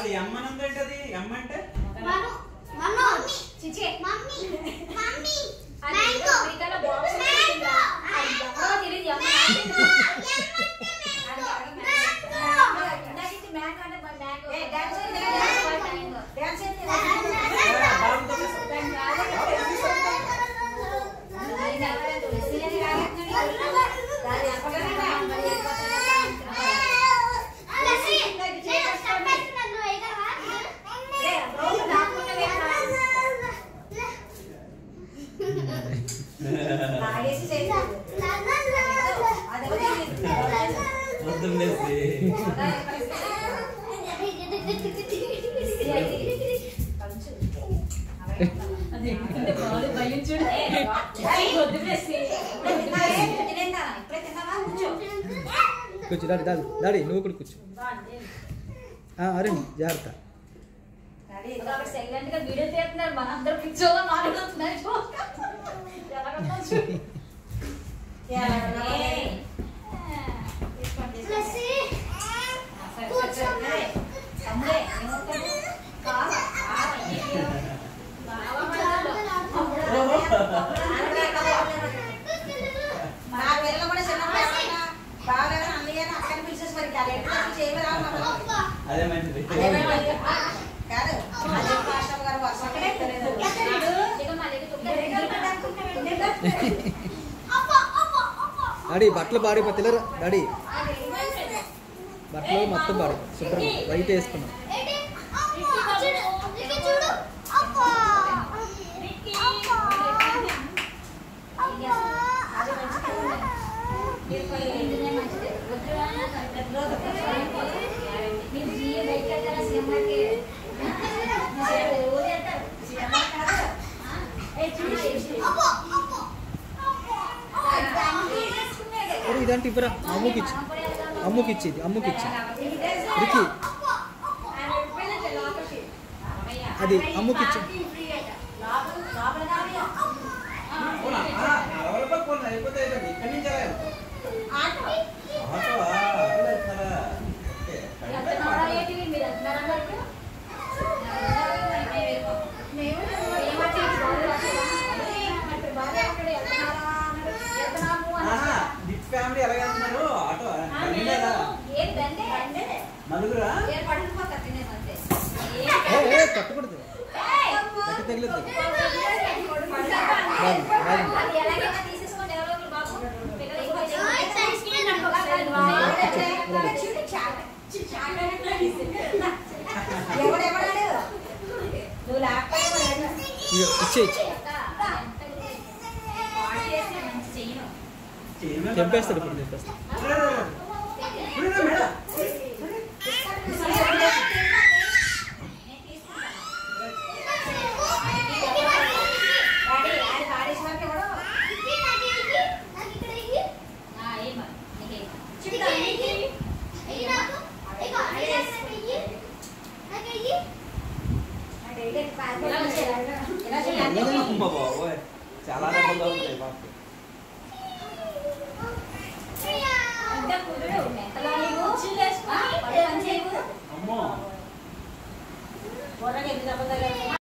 కాదు ఎమ్మ ఏంటది ఎమ్మ అంటే మను మను చిచి మమ్మీ మమ్మీ మ్యాంగో మ్యాంగో ఏ, బాగుంది తొక్కేస్తా. పొద్దున్నేసి. కూర్చో డాడీ డాడీ డాడీ నువ్వు కూడా కూర్చో ఆ, అరే జాగ్రత్త సైలెంట్ గా వీడియో తీస్తున్నారు మన అందరూ పిచ్చోగా మాట్లాడుతున్నారు నా పిల్లలు కూడా చిన్నప్పుడు ఎవరైనా బావగారు అన్నయ్య అని అక్కని పిలిచేసి మరి అది ఎట్లా చేయమరా అదే మంచిది కాదు అదే పాస్టర్ గారు వర్షం ఎత్తలేదు డాడీ బట్టలు పాడిపోతలేరా డాడీ బట్టలు మొత్తం పాడి శుభ్రం వైట్ వేసుకున్నాం చూడు అబ్బా అరే ఇదంటే ఇవ్వరా అమ్ముకి ఇచ్చి అమ్ముకి ఇచ్చేది అమ్ముకి ఇచ్చి రికి అది అమ్ముకి ఇచ్చి అవునా? ఆ, నలభై రూపాయలు కొన్నా, అయిపోతే అయిపోయింది. ఇక్కడి నుంచి వెళ్ళాలి. ఆటోవా? అక్కడ వెళ్తున్నారా? ఓకే. ఆహా, బిగ్ ఫ్యామిలీ ఎలా వెళ్తున్నారు ఆటో బండి లేదా? నలుగురా ఏ, ఏ, కట్టకూడదు గట్టి తగిలిద్దు బాగుంది, బాగుంది. అది ఎలాగైనా తీసేసుకోండి ఎవరో ఒకరు బాబు పిల్లలు ఎక్కువ ఎవడెవడాడు నువ్వు లేకపోతే ఇదిగో, ఇచ్చేయచ్చు చేయమే తెంపేస్తాడు ఇప్పుడు తెంపేస్తాడు రా, రా, రా. రా, రా, మేడం. డాడీ ఆయన పాడేసినాక ఎవడో ఇలా చేయాలి అమ్మ బాబోయ్. చాలా డబ్బులు అవుతాయి పాపకి అమ్మో బుర్రకి ఎన్ని దెబ్బలు తగిలాయి?